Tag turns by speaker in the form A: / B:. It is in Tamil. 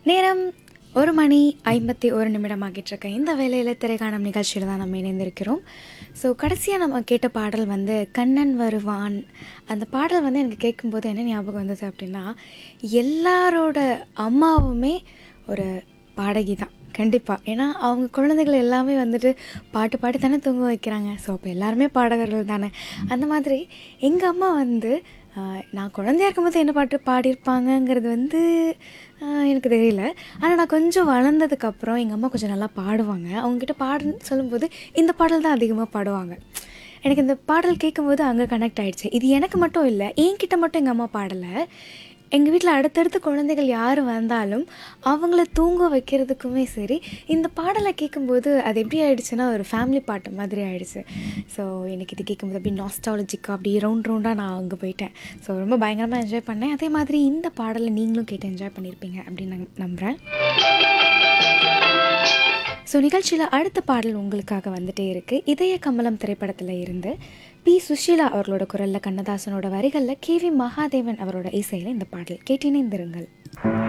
A: நேரம் ஒரு மணி ஐம்பத்தி ஒரு நிமிடம் ஆகிட்டுருக்க இந்த வேலையில் திரைக்காணும் நிகழ்ச்சியில் தான் நம்ம இணைந்திருக்கிறோம் ஸோ கடைசியாக நம்ம கேட்ட பாடல் வந்து கண்ணன் வருவான் அந்த பாடல் வந்து எனக்கு கேட்கும்போது என்ன ஞாபகம் வந்தது அப்படின்னா எல்லாரோட அம்மாவுமே ஒரு பாடகி தான் கண்டிப்பாக ஏன்னா அவங்க குழந்தைகள் எல்லாமே வந்துட்டு பாட்டு பாடி தானே தூங்க வைக்கிறாங்க ஸோ அப்போ எல்லாருமே பாடகர்கள் தானே அந்த மாதிரி எங்கள் அம்மா வந்து ஆஹ், நான் குழந்தையா இருக்கும்போது என்ன பாட்டு பாடியிருப்பாங்கங்கிறது வந்து ஆஹ், எனக்கு தெரியல ஆனால் நான் கொஞ்சம் வளர்ந்ததுக்கப்புறம் எங்கள் அம்மா கொஞ்சம் நல்லா பாடுவாங்க அவங்கக்கிட்ட பாடுன்னு சொல்லும்போது இந்த பாடல் தான் அதிகமாக பாடுவாங்க எனக்கு இந்த பாடல் கேட்கும்போது அங்கே கனெக்ட் ஆயிடுச்சு இது எனக்கு மட்டும் இல்லை என்கிட்ட மட்டும் எங்கள் அம்மா பாடலை எங்கள் வீட்டில் அடுத்தடுத்து குழந்தைகள் யார் வந்தாலும் அவங்கள தூங்க வைக்கிறதுக்குமே சரி இந்த பாடலை கேட்கும்போது அது எப்படி ஆயிடுச்சுன்னா ஒரு ஃபேமிலி பாட்டு மாதிரி ஆயிடுச்சு ஸோ எனக்கு இது கேட்கும்போது அப்படியே நாஸ்டாலஜிக்காக அப்படியே ரவுண்ட் ரவுண்டாக நான் அங்கே போயிட்டேன் ஸோ ரொம்ப பயங்கரமாக என்ஜாய் பண்ணேன் அதே மாதிரி இந்த பாடலை நீங்களும் கேட்டு என்ஜாய் பண்ணியிருப்பீங்க அப்படின்னு நான் நம்புகிறேன் ஸோ நிகழ்ச்சியில் அடுத்த பாடல் உங்களுக்காக வந்துட்டே இருக்கு இதய கமலம் திரைப்படத்தில் இருந்து பி சுஷீலா அவர்களோட குரலில் கண்ணதாசனோட வரிகளில் கே வி மகாதேவன் அவரோட இசையில் இந்த பாடல் கேட்டினேந்திருங்கள்